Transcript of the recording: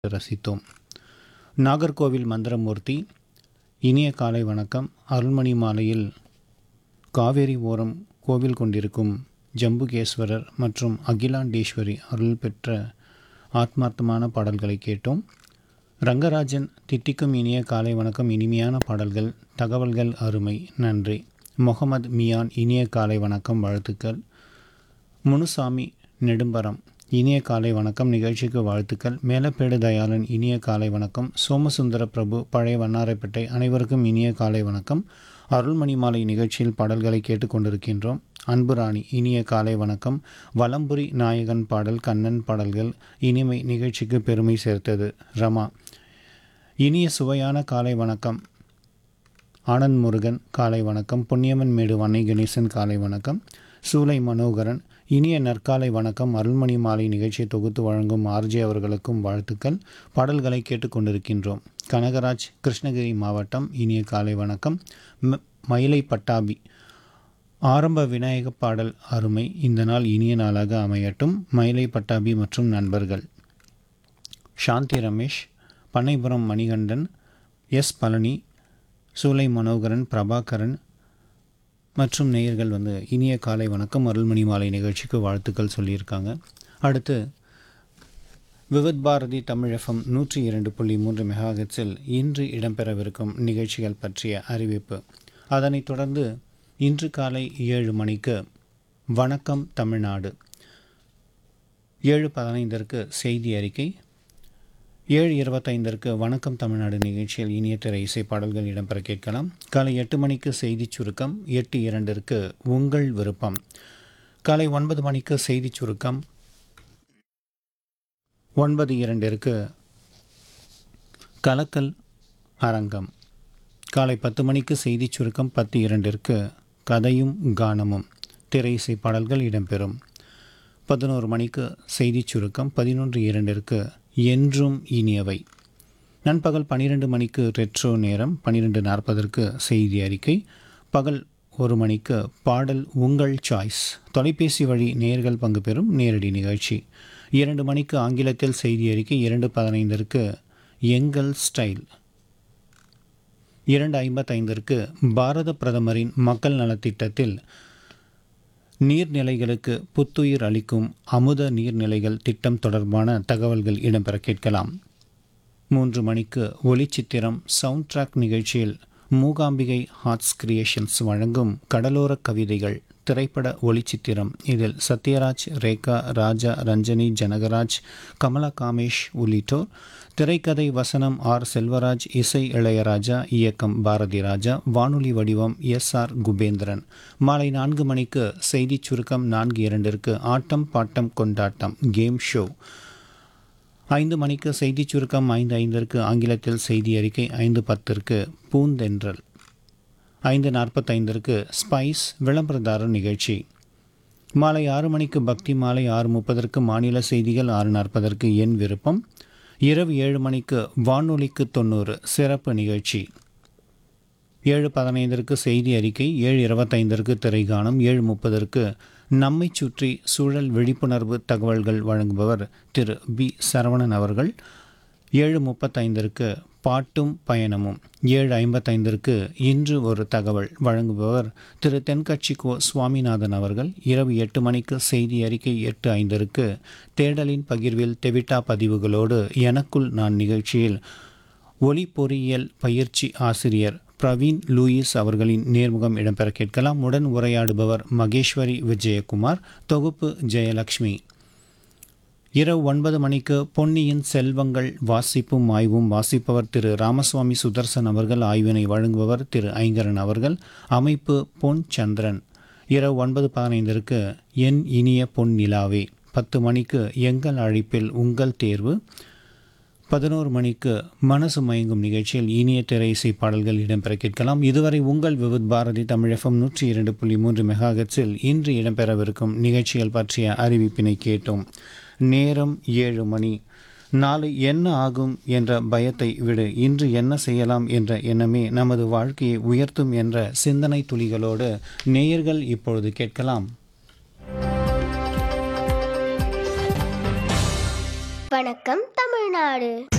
ரசித்தோம் நாகர்கோவில் மந்திரமூர்த்தி இனிய காலை வணக்கம் அருள்மணி மாலையில் காவேரி ஓரம் கோவில் கொண்டிருக்கும் ஜம்புகேஸ்வரர் மற்றும் அகிலாண்டேஸ்வரி அருள் பெற்ற ஆத்மார்த்தமான பாடல்களை கேட்டோம் ரங்கராஜன் தித்திக்கும் இனிய காலை வணக்கம் இனிமையான பாடல்கள் தகவல்கள் அருமை நன்றி முகமது மியான் இனிய காலை வணக்கம் வாழ்த்துக்கள் முனுசாமி நெடும்பரம் இனிய காலை வணக்கம் நிகழ்ச்சிக்கு வாழ்த்துக்கள் மேலப்பேடு தயாளன் இனிய காலை வணக்கம் சோமசுந்தர பிரபு பழைய வண்ணாரைப்பேட்டை அனைவருக்கும் இனிய காலை வணக்கம் அருள்மணி மாலை நிகழ்ச்சியில் பாடல்களை கேட்டுக்கொண்டிருக்கின்றோம் அன்புராணி இனிய காலை வணக்கம் வலம்புரி நாயகன் பாடல் கண்ணன் பாடல்கள் இனிமை நிகழ்ச்சிக்கு பெருமை சேர்த்தது ரமா இனிய சுவையான காலை வணக்கம் ஆனந்த் முருகன் காலை வணக்கம் பொன்னியம்மன் மேடு வன்னை கணேசன் காலை வணக்கம் சூலை மனோகரன் இனிய நற்காலை வணக்கம் அருள்மணி மாலை நிகழ்ச்சியை தொகுத்து வழங்கும் ஆர்ஜே அவர்களுக்கும் வாழ்த்துக்கள் பாடல்களை கேட்டுக்கொண்டிருக்கின்றோம் கனகராஜ் கிருஷ்ணகிரி மாவட்டம் இனிய காலை வணக்கம் ம- மயிலை பட்டாபி ஆரம்ப விநாயக பாடல் அருமை இந்த நாள் இனிய நாளாக அமையட்டும் மயிலை பட்டாபி மற்றும் நண்பர்கள் சாந்தி ரமேஷ் பண்ணைபுரம் மணிகண்டன் எஸ் பழனி சூலை மனோகரன் பிரபாகரன் மற்றும் நேயர்கள் வந்து இனிய காலை வணக்கம் அருள்மணி மாலை நிகழ்ச்சிக்கு வாழ்த்துக்கள் சொல்லியிருக்காங்க அடுத்து விவித் பாரதி தமிழ் எஃப்எம் நூற்றி இரண்டு புள்ளி மூன்று மெகாஹெட்ஸில் இன்று இடம்பெறவிருக்கும் நிகழ்ச்சிகள் பற்றிய அறிவிப்பு அதனைத் தொடர்ந்து இன்று காலை ஏழு மணிக்கு வணக்கம் தமிழ்நாடு ஏழு பதினைந்திற்கு செய்தி அறிக்கை ஏழு இருபத்தைந்திற்கு வணக்கம் தமிழ்நாடு நிகழ்ச்சியில் இனிய திரை இசை பாடல்கள் இடம்பெற கேட்கலாம் காலை எட்டு மணிக்கு செய்திச் சுருக்கம் எட்டு இரண்டிற்கு உங்கள் விருப்பம் காலை ஒன்பது மணிக்கு செய்திச் சுருக்கம் ஒன்பது இரண்டிற்கு கலக்கல் அரங்கம் காலை பத்து மணிக்கு செய்திச் சுருக்கம் பத்து இரண்டிற்கு கதையும் கானமும் திரை இசை பாடல்கள் இடம்பெறும் பதினோரு மணிக்கு செய்திச் சுருக்கம் பதினொன்று இரண்டிற்கு என்றும் இனியவை நண்பகல் பன்னிரெண்டு மணிக்கு ரெட்ரோ நேரம் பன்னிரெண்டு நாற்பதற்கு செய்தி அறிக்கை பகல் ஒரு மணிக்கு பாடல் உங்கள் சாய்ஸ் தொலைபேசி வழி நேர்கள் பங்கு பெறும் நேரடி நிகழ்ச்சி இரண்டு மணிக்கு ஆங்கிலத்தில் செய்தி அறிக்கை இரண்டு பதினைந்திற்கு எங்கள் ஸ்டைல் இரண்டு ஐம்பத்தைந்திற்கு பாரத பிரதமரின் மக்கள் நலத்திட்டத்தில் நீர்நிலைகளுக்கு புத்துயிர் அளிக்கும் அமுத நீர்நிலைகள் திட்டம் தொடர்பான தகவல்கள் இடம்பெற கேட்கலாம் மூன்று மணிக்கு ஒளிச்சித்திரம் சவுண்ட் ட்ராக் நிகழ்ச்சியில் மூகாம்பிகை ஹார்ட்ஸ் கிரியேஷன்ஸ் வழங்கும் கடலோர கவிதைகள் திரைப்பட ஒளிச்சித்திரம் இதில் சத்யராஜ் ரேகா ராஜா ரஞ்சனி ஜனகராஜ் கமலா காமேஷ் உள்ளிட்டோர் திரைக்கதை வசனம் ஆர் செல்வராஜ் இசை இளையராஜா இயக்கம் பாரதி ராஜா வானொலி வடிவம் எஸ் ஆர் குபேந்திரன் மாலை நான்கு மணிக்கு செய்திச் சுருக்கம் நான்கு இரண்டிற்கு ஆட்டம் பாட்டம் கொண்டாட்டம் கேம் ஷோ ஐந்து மணிக்கு செய்திச் சுருக்கம் ஐந்து ஐந்திற்கு ஆங்கிலத்தில் செய்தி அறிக்கை ஐந்து பத்திற்கு பூந்தென்றல் ஐந்து நாற்பத்தைந்திற்கு ஸ்பைஸ் விளம்பரதாரர் நிகழ்ச்சி மாலை ஆறு மணிக்கு பக்தி மாலை ஆறு முப்பதற்கு மாநில செய்திகள் ஆறு நாற்பதற்கு என் விருப்பம் இரவு ஏழு மணிக்கு வானொலிக்கு தொண்ணூறு சிறப்பு நிகழ்ச்சி ஏழு பதினைந்திற்கு செய்தி அறிக்கை ஏழு இருபத்தைந்திற்கு திரைகானம் ஏழு முப்பதற்கு நம்மை சுற்றி சூழல் விழிப்புணர்வு தகவல்கள் வழங்குபவர் திரு பி சரவணன் அவர்கள் ஏழு முப்பத்தைந்திற்கு பாட்டும் பயணமும் ஏழு ஐம்பத்தைந்திற்கு இன்று ஒரு தகவல் வழங்குபவர் திரு தென்கட்சி கோ சுவாமிநாதன் அவர்கள் இரவு எட்டு மணிக்கு செய்தி அறிக்கை எட்டு ஐந்திற்கு தேடலின் பகிர்வில் தெவிட்டா பதிவுகளோடு எனக்குள் நான் நிகழ்ச்சியில் ஒலி பொறியியல் பயிற்சி ஆசிரியர் பிரவீன் லூயிஸ் அவர்களின் நேர்முகம் இடம்பெற கேட்கலாம் உடன் உரையாடுபவர் மகேஸ்வரி விஜயகுமார் தொகுப்பு ஜெயலக்ஷ்மி இரவு ஒன்பது மணிக்கு பொன்னியின் செல்வங்கள் வாசிப்பும் ஆய்வும் வாசிப்பவர் திரு ராமசுவாமி சுதர்சன் அவர்கள் ஆய்வினை வழங்குபவர் திரு ஐங்கரன் அவர்கள் அமைப்பு பொன் சந்திரன் இரவு ஒன்பது பதினைந்திற்கு என் இனிய பொன் நிலாவே பத்து மணிக்கு எங்கள் அழைப்பில் உங்கள் தேர்வு பதினோரு மணிக்கு மனசு மயங்கும் நிகழ்ச்சியில் இனிய திரை இசை பாடல்கள் இடம்பெற கேட்கலாம் இதுவரை உங்கள் விவித் பாரதி தமிழ் எஃப்எம் நூற்றி இரண்டு புள்ளி மூன்று மெகாஹெட்ஸில் இன்று இடம்பெறவிருக்கும் நிகழ்ச்சிகள் பற்றிய அறிவிப்பினை கேட்டோம் நேரம் ஏழு மணி நாளை என்ன ஆகும் என்ற பயத்தை விடு இன்று என்ன செய்யலாம் என்ற எண்ணமே நமது வாழ்க்கையை உயர்த்தும் என்ற சிந்தனை துளிகளோடு நேயர்கள் இப்பொழுது கேட்கலாம் வணக்கம் தமிழ்நாடு